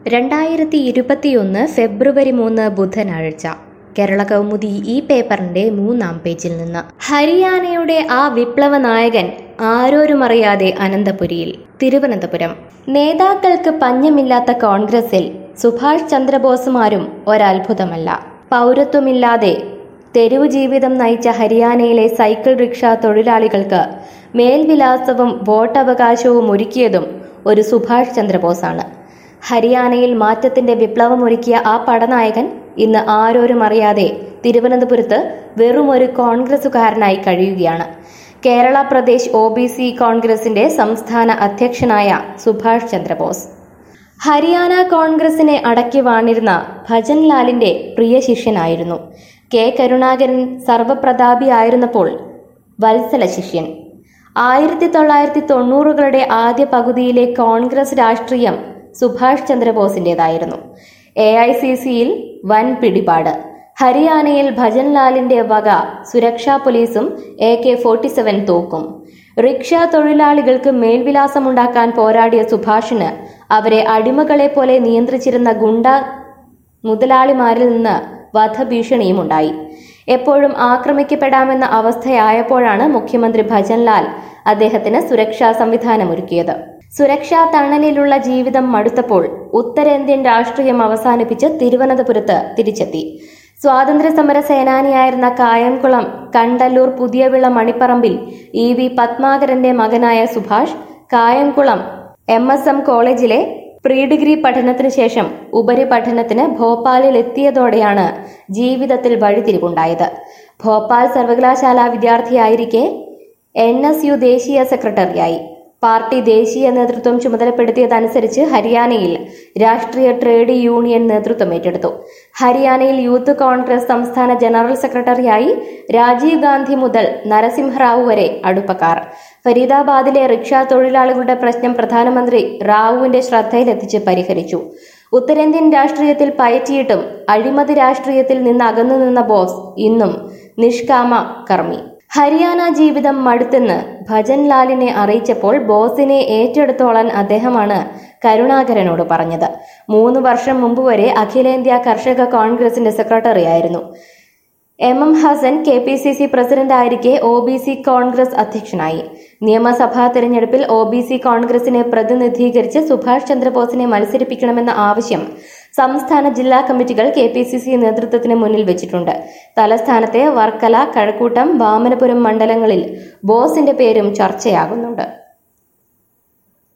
രണ്ടായിരത്തി ഇരുപത്തിയൊന്ന് ഫെബ്രുവരി മൂന്ന് ബുധനാഴ്ച കേരള കൗമുദി ഈ പേപ്പറിന്റെ മൂന്നാം പേജിൽ നിന്ന് ഹരിയാനയുടെ ആ വിപ്ലവ നായകൻ ആരോരുമറിയാതെ അനന്തപുരിയിൽ തിരുവനന്തപുരം നേതാക്കൾക്ക് പഞ്ഞമില്ലാത്ത കോൺഗ്രസിൽ സുഭാഷ് ചന്ദ്രബോസുമാരും ഒരത്ഭുതമല്ല പൗരത്വമില്ലാതെ തെരുവു ജീവിതം നയിച്ച ഹരിയാനയിലെ സൈക്കിൾ റിക്ഷ തൊഴിലാളികൾക്ക് മേൽവിലാസവും വോട്ടവകാശവും ഒരുക്കിയതും ഒരു സുഭാഷ് ചന്ദ്രബോസാണ് ഹരിയാനയിൽ മാറ്റത്തിന്റെ വിപ്ലവമൊരുക്കിയ ആ പടനായകൻ ഇന്ന് ആരോരും അറിയാതെ തിരുവനന്തപുരത്ത് വെറുമൊരു കോൺഗ്രസുകാരനായി കഴിയുകയാണ് Kerala Pradesh O B C കോൺഗ്രസിന്റെ സംസ്ഥാന അധ്യക്ഷനായ സുഭാഷ് ചന്ദ്രബോസ് ഹരിയാന കോൺഗ്രസിനെ അടക്കി വാണിരുന്ന ഭജൻലാലിന്റെ പ്രിയ ശിഷ്യനായിരുന്നു കെ കരുണാകരൻ സർവപ്രതാപിയായിരുന്നപ്പോൾ വത്സല ശിഷ്യൻ ആയിരത്തി തൊള്ളായിരത്തി തൊണ്ണൂറുകളുടെ ആദ്യ പകുതിയിലെ കോൺഗ്രസ് രാഷ്ട്രീയം സുഭാഷ് ചന്ദ്രബോസിന്റേതായിരുന്നു എ ഐ സി സിയിൽ വൻ പിടിപാട് ഹരിയാനയിൽ ഭജൻലാലിന്റെ വക സുരക്ഷാ പോലീസും എ കെ ഫോർട്ടി സെവൻ തോക്കും റിക്ഷ തൊഴിലാളികൾക്ക് മേൽവിലാസമുണ്ടാക്കാൻ പോരാടിയ സുഭാഷിന് അവരെ അടിമകളെ പോലെ നിയന്ത്രിച്ചിരുന്ന ഗുണ്ട മുതലാളിമാരിൽ നിന്ന് വധഭീഷണിയും ഉണ്ടായി എപ്പോഴും ആക്രമിക്കപ്പെടാമെന്ന അവസ്ഥയായപ്പോഴാണ് മുഖ്യമന്ത്രി ഭജൻലാൽ അദ്ദേഹത്തിന് സുരക്ഷാ സംവിധാനമൊരുക്കിയത് സുരക്ഷാ തണലിലുള്ള ജീവിതം മടുത്തപ്പോൾ ഉത്തരേന്ത്യൻ രാഷ്ട്രീയം അവസാനിപ്പിച്ച് തിരുവനന്തപുരത്ത് തിരിച്ചെത്തി സ്വാതന്ത്ര്യ സമര സേനാനിയായിരുന്ന കായംകുളം കണ്ടല്ലൂർ പുതിയവിള മണിപ്പറമ്പിൽ ഇ വി പത്മാകരന്റെ മകനായ Subhash Kayamkulam M S M college pre degree പഠനത്തിന് ശേഷം ഉപരിപഠനത്തിന് ഭോപ്പാലിൽ എത്തിയതോടെയാണ് ജീവിതത്തിൽ വഴിത്തിരിവുണ്ടായത് ഭോപ്പാൽ സർവകലാശാല വിദ്യാർത്ഥിയായിരിക്കെ എൻ എസ് യു ദേശീയ സെക്രട്ടറിയായി പാർട്ടി ദേശീയ നേതൃത്വം ചുമതലപ്പെടുത്തിയതനുസരിച്ച് ഹരിയാനയിൽ രാഷ്ട്രീയ ട്രേഡ് യൂണിയൻ നേതൃത്വം ഏറ്റെടുത്തു ഹരിയാനയിൽ യൂത്ത് കോൺഗ്രസ് സംസ്ഥാന ജനറൽ സെക്രട്ടറിയായി രാജീവ് ഗാന്ധി മുതൽ നരസിംഹറാവു വരെ അടുപ്പക്കാർ ഫരീദാബാദിലെ റിക്ഷ തൊഴിലാളികളുടെ പ്രശ്നം പ്രധാനമന്ത്രി റാവുവിന്റെ ശ്രദ്ധയിലെത്തിച്ച് പരിഹരിച്ചു ഉത്തരേന്ത്യൻ രാഷ്ട്രീയത്തിൽ പയറ്റിയിട്ടും അഴിമതി രാഷ്ട്രീയത്തിൽ നിന്ന് അകന്നു നിന്ന ബോസ് ഇന്നും നിഷ്കാമ കർമ്മി ഹരിയാന ജീവിതം മടുത്തെന്ന് ഭജൻലാലിനെ അറിയിച്ചപ്പോൾ ബോസിനെ ഏറ്റെടുത്തോളാൻ അദ്ദേഹമാണ് കരുണാകരനോട് പറഞ്ഞത് മൂന്ന് വർഷം മുമ്പ് വരെ അഖിലേന്ത്യാ കർഷക കോൺഗ്രസിന്റെ സെക്രട്ടറി ആയിരുന്നു M M Hassan K P C C പ്രസിഡന്റായിരിക്കെ ഒ ബി സി കോൺഗ്രസ് അധ്യക്ഷനായി നിയമസഭാ തെരഞ്ഞെടുപ്പിൽ ഒ ബി സി കോൺഗ്രസിനെ പ്രതിനിധീകരിച്ച് സുഭാഷ് ചന്ദ്രബോസിനെ മത്സരിപ്പിക്കണമെന്ന ആവശ്യം സംസ്ഥാന ജില്ലാ കമ്മിറ്റികൾ കെ പി സി സി നേതൃത്വത്തിന് മുന്നിൽ വെച്ചിട്ടുണ്ട് തലസ്ഥാനത്തെ വർക്കല കഴക്കൂട്ടം വാമനപുരം മണ്ഡലങ്ങളിൽ ബോസിന്റെ പേരും ചർച്ചയാകുന്നുണ്ട്